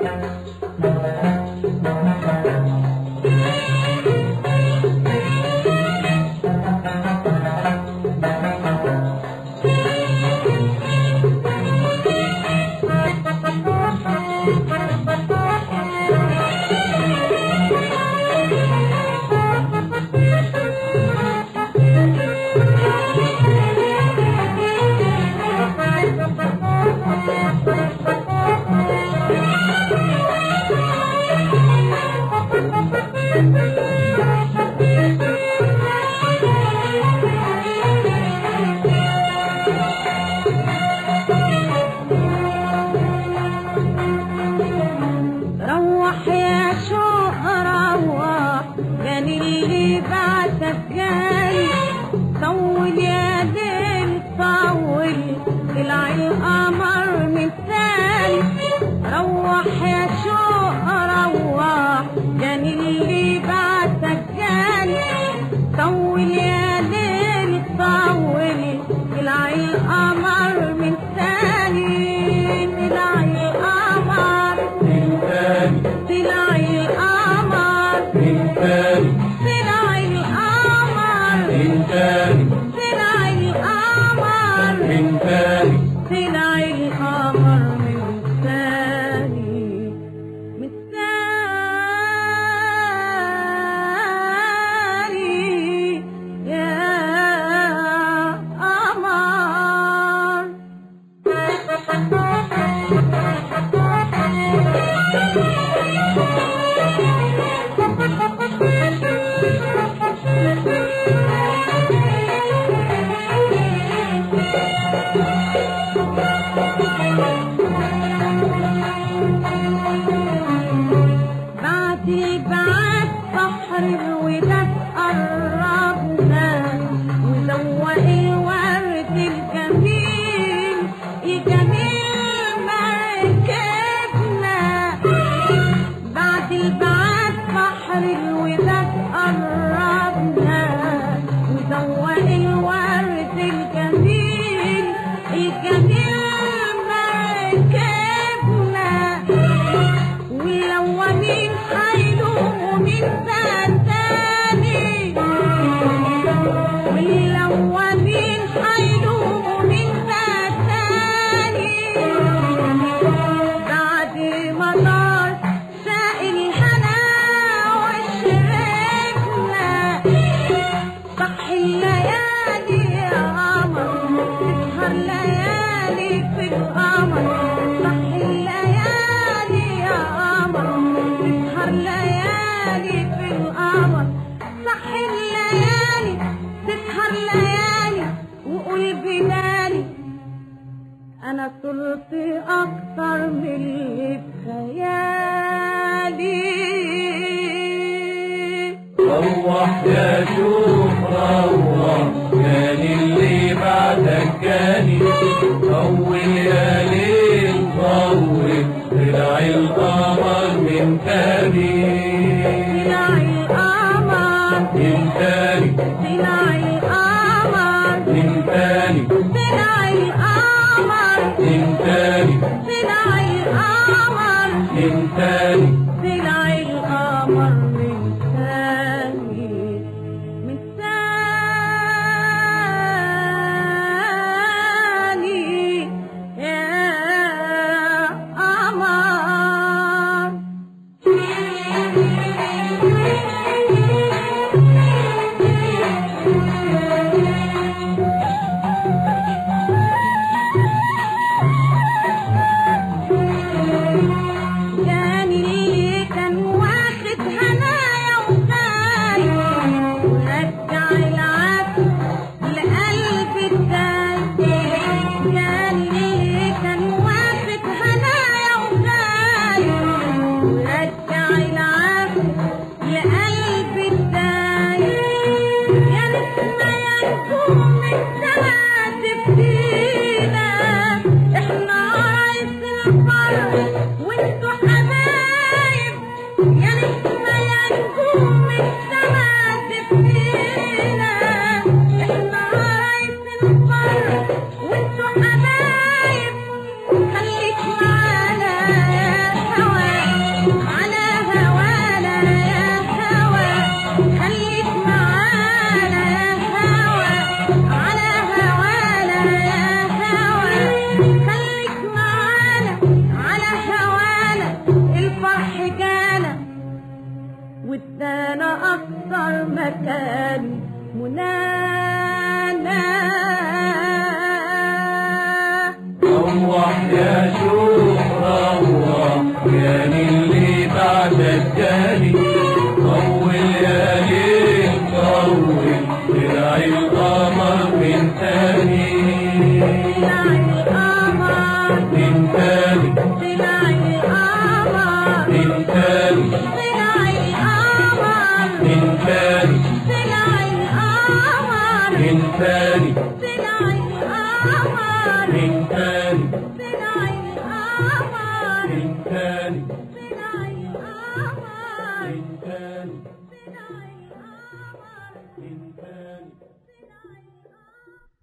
روح يا شوق روح كان اللي بعتك جاي طول يا ليل طول طلع القمر مثالي روح يا شوق روح كان اللي بعتك جاي طول يا ليل طول طلع القمر مثالي طلع القمر من تاني طلع القمر من تاني طلع القمر من تاني طلع القمر من تاني طلع القمر من ثاني من ثاني يا قمر بعد بعد بحر الوداد قربنا ودوق الورد الجميل الجميل مركبنا بعد البعد بحر الوداد قربنا ودوق الورد الجميل الجميل مركبنا ولونين حيلوه من تاني ولونين حيلوه من تاني بعد ما طار ساق الهنا وشربنا صح الليالي يا قمر تسهر ليالي في القمر صح الليالي يا قمر تسهر ليالي في القمر صح الليالي تسهر ليالي وقول بلالي انا صرت اكتر من اللي في خيالي روح يا شوف روح كان اللي بعدك جاني طول يا ليل طول طلع القمر من تاني طلع القمر من تاني طلع القمر من تاني طلع القمر من تاني طلع القمر من تاني طلع القمر من ثاني من ثاني يا قمر كان اللي والسنة أكثر مكان منانا روح يا شوق روح كان اللي بعد الجالي طول يا ليل طول طلع القمر من تاني طلع القمر من تاني طلع القمر من تاني طلع القمر من تاني طلع القمر من تاني طلع القمر من تاني طلع القمر من تاني طلع القمر من تاني طلع